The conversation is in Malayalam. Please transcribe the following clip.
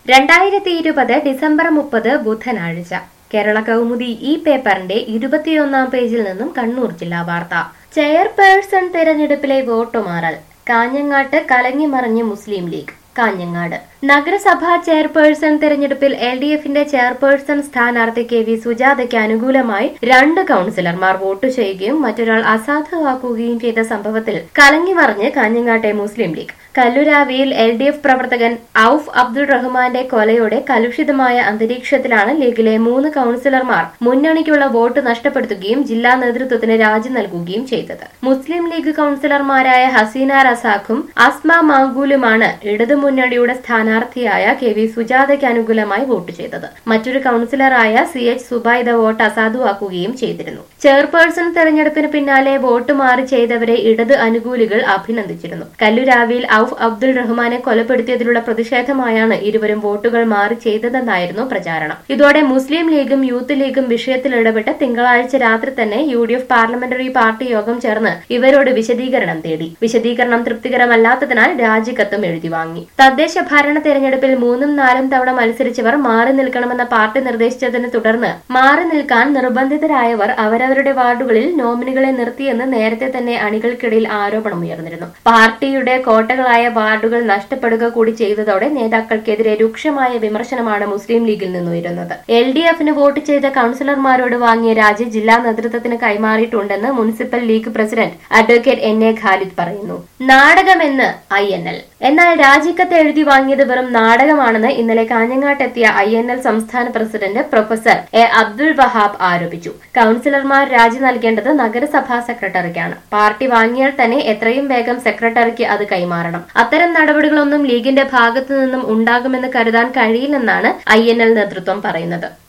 രണ്ടായിരത്തി ഇരുപത് ഡിസംബർ മുപ്പത് ബുധനാഴ്ച കേരള കൗമുദി ഈ പേപ്പറിന്റെ ഇരുപത്തിയൊന്നാം പേജിൽ നിന്നും കണ്ണൂർ ജില്ലാ വാർത്ത ചെയർപേഴ്സൺ തെരഞ്ഞെടുപ്പിലെ വോട്ടുമാറൽ കാഞ്ഞങ്ങാട്ട് കലങ്ങിമറിഞ്ഞ് മുസ്ലിം ലീഗ് കാഞ്ഞങ്ങാട് നഗരസഭാ ചെയർപേഴ്സൺ തെരഞ്ഞെടുപ്പിൽ എൽ ഡി എഫിന്റെ ചെയർപേഴ്സൺ സ്ഥാനാർത്ഥി കെ വി സുജാതയ്ക്ക് അനുകൂലമായി രണ്ട് കൌൺസിലർമാർ വോട്ട് ചെയ്യുകയും മറ്റൊരാൾ അസാധുവാക്കുകയും ചെയ്ത സംഭവത്തിൽ കലങ്ങിമറിഞ്ഞ് കാഞ്ഞങ്ങാട്ടെ മുസ്ലിം ലീഗ് കല്ലുരാവിയിൽ എൽ ഡി എഫ് പ്രവർത്തകൻ ഔഫ് അബ്ദുൾ റഹ്മാന്റെ കൊലയോടെ കലുഷിതമായ അന്തരീക്ഷത്തിലാണ് ലീഗിലെ മൂന്ന് കൌൺസിലർമാർ മുന്നണിക്കുള്ള വോട്ട് നഷ്ടപ്പെടുത്തുകയും ജില്ലാ നേതൃത്വത്തിന് രാജി നൽകുകയും ചെയ്തത് മുസ്ലിം ലീഗ് കൌൺസിലർമാരായ ഹസീന റസാഖും അസ്മ മാങ്കൂലുമാണ് ഇടതുമുന്നണിയുടെ സ്ഥാനാർത്ഥിയായ കെ വി സുജാതയ്ക്ക് അനുകൂലമായി വോട്ട് ചെയ്തത് മറ്റൊരു കൌൺസിലറായ സി എച്ച് സുബൈദ വോട്ട് അസാധുവാക്കുകയും ചെയ്തിരുന്നു ചെയർപേഴ്സൺ തെരഞ്ഞെടുപ്പിന് പിന്നാലെ വോട്ട് മാറി ചെയ്തവരെ ഇടത് അനുകൂലികൾ അഭിനന്ദിച്ചിരുന്നു കല്ലുരാവിയിൽ ഔഫ് അബ്ദുൾ റഹ്മാനെ കൊലപ്പെടുത്തിയതിലുള്ള പ്രതിഷേധമായാണ് ഇരുവരും വോട്ടുകൾ മാറി ചെയ്തതെന്നായിരുന്നു പ്രചാരണം ഇതോടെ മുസ്ലിം ലീഗും യൂത്ത് ലീഗും വിഷയത്തിൽ ഇടപെട്ട് തിങ്കളാഴ്ച രാത്രി തന്നെ U D F parliamentary party യോഗം ചേർന്ന് ഇവരോട് വിശദീകരണം തേടി വിശദീകരണം തൃപ്തികരമല്ലാത്തതിനാൽ രാജിക്കത്തും എഴുതി വാങ്ങി തദ്ദേശ ഭരണ തെരഞ്ഞെടുപ്പിൽ മൂന്നും നാലും തവണ മത്സരിച്ചവർ മാറി നിൽക്കണമെന്ന പാർട്ടി നിർദ്ദേശിച്ചതിനെ തുടർന്ന് മാറി നിൽക്കാൻ നിർബന്ധിതരായവർ അവരവരുടെ വാർഡുകളിൽ നോമിനികളെ നിർത്തിയെന്ന് നേരത്തെ തന്നെ അണികൾക്കിടയിൽ ആരോപണമുയർന്നിരുന്നു പാർട്ടിയുടെ കോട്ടകളായ വാർഡുകൾ നഷ്ടപ്പെടുക കൂടി ചെയ്തതോടെ നേതാക്കൾക്കെതിരെ രൂക്ഷമായ വിമർശനമാണ് മുസ്ലിം ലീഗിൽ നിന്നുയരുന്നത് എൽ ഡി എഫിന് വോട്ട് ചെയ്ത കൌൺസിലർമാരോട് വാങ്ങിയ രാജി ജില്ലാ നേതൃത്വത്തിന് കൈമാറിയിട്ടുണ്ടെന്ന് municipal League president advocate N A Khalid പറയുന്നു നാടകമെന്ന് ഐ എൻ എൽ എന്നാൽ രാജിക്കത്ത് എഴുതി വാങ്ങിയത് വെറും നാടകമാണെന്ന് ഇന്നലെ കാഞ്ഞങ്ങാട്ടെത്തിയ ഐ എൻ എൽ സംസ്ഥാന president professor A Abdul Wahab ആരോപിച്ചു കൌൺസിലർമാർ രാജി നൽകേണ്ടത് നഗരസഭാ സെക്രട്ടറിക്കാണ് പാർട്ടി വാങ്ങിയാൽ തന്നെ എത്രയും വേഗം സെക്രട്ടറിക്ക് അത് കൈമാറണം അത്തരം നടപടികളൊന്നും ലീഗിന്റെ ഭാഗത്തു നിന്നും ഉണ്ടാകുമെന്ന് കരുതാൻ കഴിയില്ലെന്നാണ് ഐ നേതൃത്വം പറയുന്നത്